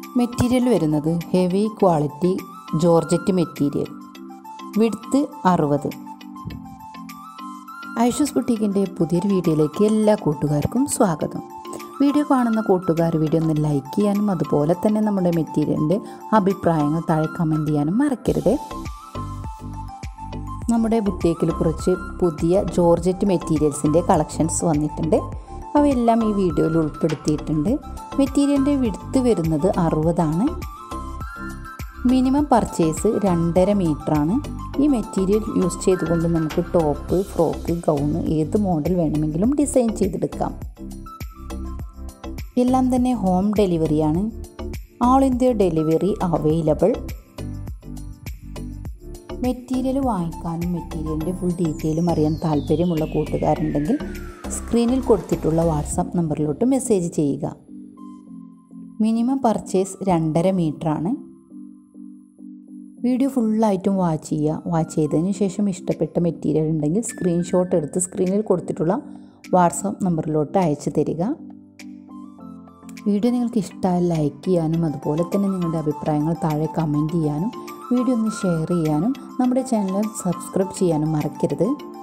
material വരുന്നത് heavy quality georgette material width അറുപത് ഐഷൂസ് ബുട്ടീക്കിൻ്റെ പുതിയൊരു വീഡിയോയിലേക്ക് എല്ലാ കൂട്ടുകാർക്കും സ്വാഗതം വീഡിയോ കാണുന്ന കൂട്ടുകാർ വീഡിയോ ഒന്ന് ലൈക്ക് ചെയ്യാനും അതുപോലെ തന്നെ നമ്മുടെ മെറ്റീരിയലിൻ്റെ അഭിപ്രായങ്ങൾ താഴെ കമൻറ്റ് ചെയ്യാനും മറക്കരുത് നമ്മുടെ ബുട്ടീക്കിൽ കുറച്ച് പുതിയ ജോർജറ്റ് മെറ്റീരിയൽസിൻ്റെ കളക്ഷൻസ് വന്നിട്ടുണ്ട് അവയെല്ലാം ഈ വീഡിയോയിൽ ഉൾപ്പെടുത്തിയിട്ടുണ്ട് മെറ്റീരിയലിൻ്റെ വിടുത്ത് വരുന്നത് അറുപതാണ് മിനിമം പർച്ചേസ് രണ്ടര മീറ്ററാണ് ഈ മെറ്റീരിയൽ യൂസ് ചെയ്തുകൊണ്ട് നമുക്ക് ടോപ്പ് ഫ്രോക്ക് ഗൗണ് ഏത് മോഡൽ വേണമെങ്കിലും ഡിസൈൻ ചെയ്തെടുക്കാം എല്ലാം തന്നെ ഹോം ഡെലിവറിയാണ് all India delivery available material വാങ്ങിക്കാനും മെറ്റീരിയലിൻ്റെ ഫുൾ ഡീറ്റെയിലും അറിയാൻ താല്പര്യമുള്ള കൂട്ടുകാരുണ്ടെങ്കിൽ സ്ക്രീനിൽ കൊടുത്തിട്ടുള്ള വാട്സാപ്പ് നമ്പറിലോട്ട് മെസ്സേജ് ചെയ്യുക മിനിമം പർച്ചേസ് രണ്ടര മീറ്ററാണ് വീഡിയോ ഫുള്ളായിട്ടും വാച്ച് ചെയ്യുക വാച്ച് ചെയ്തതിന് ശേഷം ഇഷ്ടപ്പെട്ട മെറ്റീരിയൽ ഉണ്ടെങ്കിൽ സ്ക്രീൻഷോട്ട് എടുത്ത് സ്ക്രീനിൽ കൊടുത്തിട്ടുള്ള വാട്സാപ്പ് നമ്പറിലോട്ട് അയച്ചു തരിക വീഡിയോ നിങ്ങൾക്ക് ഇഷ്ടമായി ലൈക്ക് ചെയ്യാനും അതുപോലെ തന്നെ നിങ്ങളുടെ അഭിപ്രായങ്ങൾ താഴെ കമൻറ്റ് ചെയ്യാനും വീഡിയോ ഒന്ന് ഷെയർ ചെയ്യാനും നമ്മുടെ ചാനൽ സബ്സ്ക്രൈബ് ചെയ്യാനും മറക്കരുത്